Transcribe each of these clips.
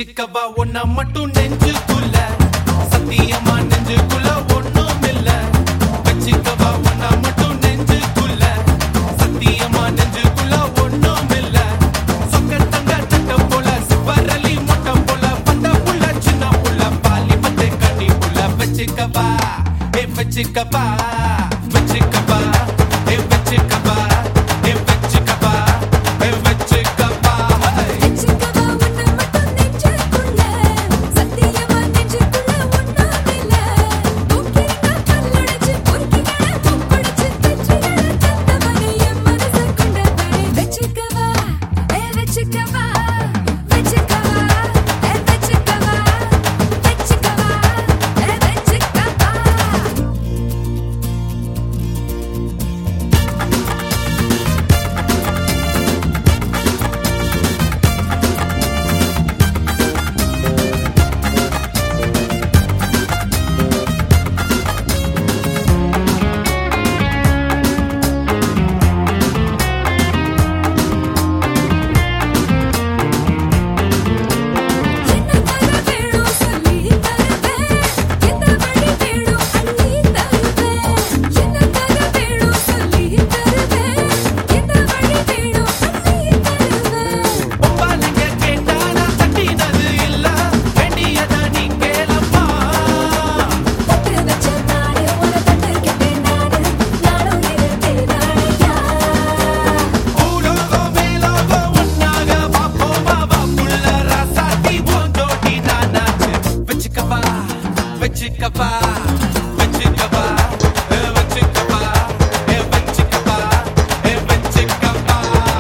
வச்சுக்கவா ஒன்ன மட்டும் நெஞ்சுக்குள்ள சத்தியமா நெஞ்சுக்குள்ள ஒண்ணும் இல்ல வச்சுக்கவா ஒன்ன மட்டும் நெஞ்சுக்குள்ள சத்தியமா நெஞ்சுக்குள்ள ஒண்ணும் இல்ல சொக்க தங்க சட்ட போல சிவரலி முட்டை போல பந்த புள்ள சின்ன புள்ள பாலி பத்து கண்ணி புள்ள வச்சுக்கவா ஏ வச்சுக்கவா வச்சுக்கவா ஏ வச்சுக்கவா ஏ வச்சுக்கவா ஏ வச்சுக்கவா ஹே வெச்சுக்கவா உன்னை மட்டும் நெஞ்சுக்குள்ள சத்தியமா நெஞ்சுக்குள்ள ஒண்ணாமில்ல தூக்கினா கல்லடைச்சு பொறுக்கினா முப்படிச்சு வெற்றிகளை தந்தவனே என் மனசை கொண்டவனே வெச்சுக்கவா ஏ வெச்சுக்கவா வெச்சுக்கவா ஏ வெச்சுக்கவா வெச்சுக்கவா ஏ வெச்சுக்கவா என்ன தர வேணும் சொல்லி தருவேன் எந்த வழி வேணும் அள்ளி தருவேன் என்ன தர வேணும் சொல்லி தருவேன் எந்த வழி வேணும் அள்ளி தருவேன் ஒப்பாலங்க கேட்டா நான் தட்டினது இல்ல வேண்டியத நீ கேளப்பா பொட்டு வச்ச நாடு உன தட்டுக்கிட்டேன் நாடு நானும் இருப்பேன் ராணியா பூலோகம் மேலோகம் ஒன்னாக பாப்போமா வா புள்ள ராசாத்தி உன் ஜோடி நானாச்சு வச்சுக்கவா வச்சுக்கவா வச்சுக்கவா ஏ வச்சுக்கவா ஏ வச்சுக்கவா ஏ வச்சுக்கவா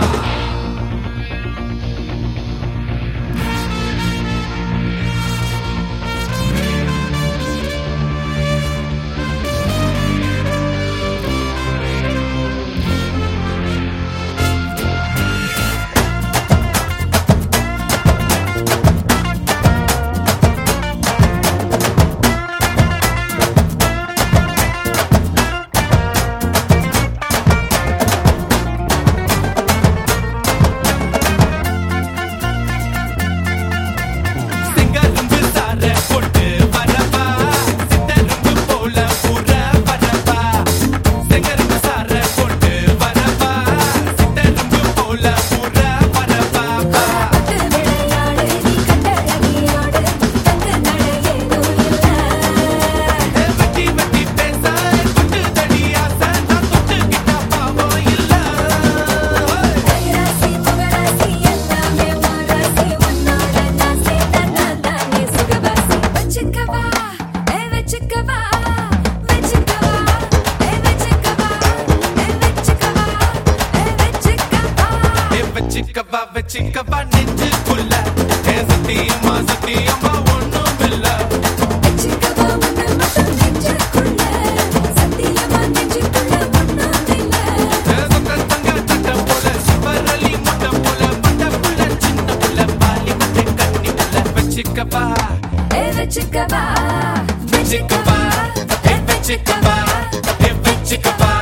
சிங்கரும்பு சார கொண்டு வரவா சித்தரும்பு போல புற வரவா சிங்கரும்பு சார கொண்டு வரவா சித்தரும்பு போல புற வரவா பட்டு விளையாடு நீ கண்டழகியோடு தங்க நடை ஏதும் இல்லை வெட்டி வெட்டி பேச குட்டு தடி ஆசை நான் தொட்டுக்கிட்ட பாவம் இல்ல கைராசி முகராசி எல்லாமே மாராசி உன்னோட நாசி தன்னாதானே சுகவாசி வச்சுக்கவா ஏ வச்சுக்கவா வச்சுக்கவா ஏ வச்சுக்கவா ஏ வச்சுக்கவா ஏ வச்சுக்கவா ஏ வச்சுக்கவா வச்சுக்கவா நெஞ்சுக்குள்ள ஏ சத்தியமா சத்தியமா ஒண்ணும் இல்ல வச்சுக்கவா உன்னை மட்டும் நெஞ்சுக்குள்ள சத்தியமா நெஞ்சுக்குள்ள ஒண்ணாமில்ல ஏ சொக்க தங்க சட்ட போல சிவரலி முட்டை போல பந்த புள்ள சின்ன புள்ள பாலி பத்து கண்ணி புள்ள வச்சுக்கவா ஏ வச்சுக்கவா வச்சுக்கவா ஏ வச்சுக்கவா ஏ வச்சுக்கவா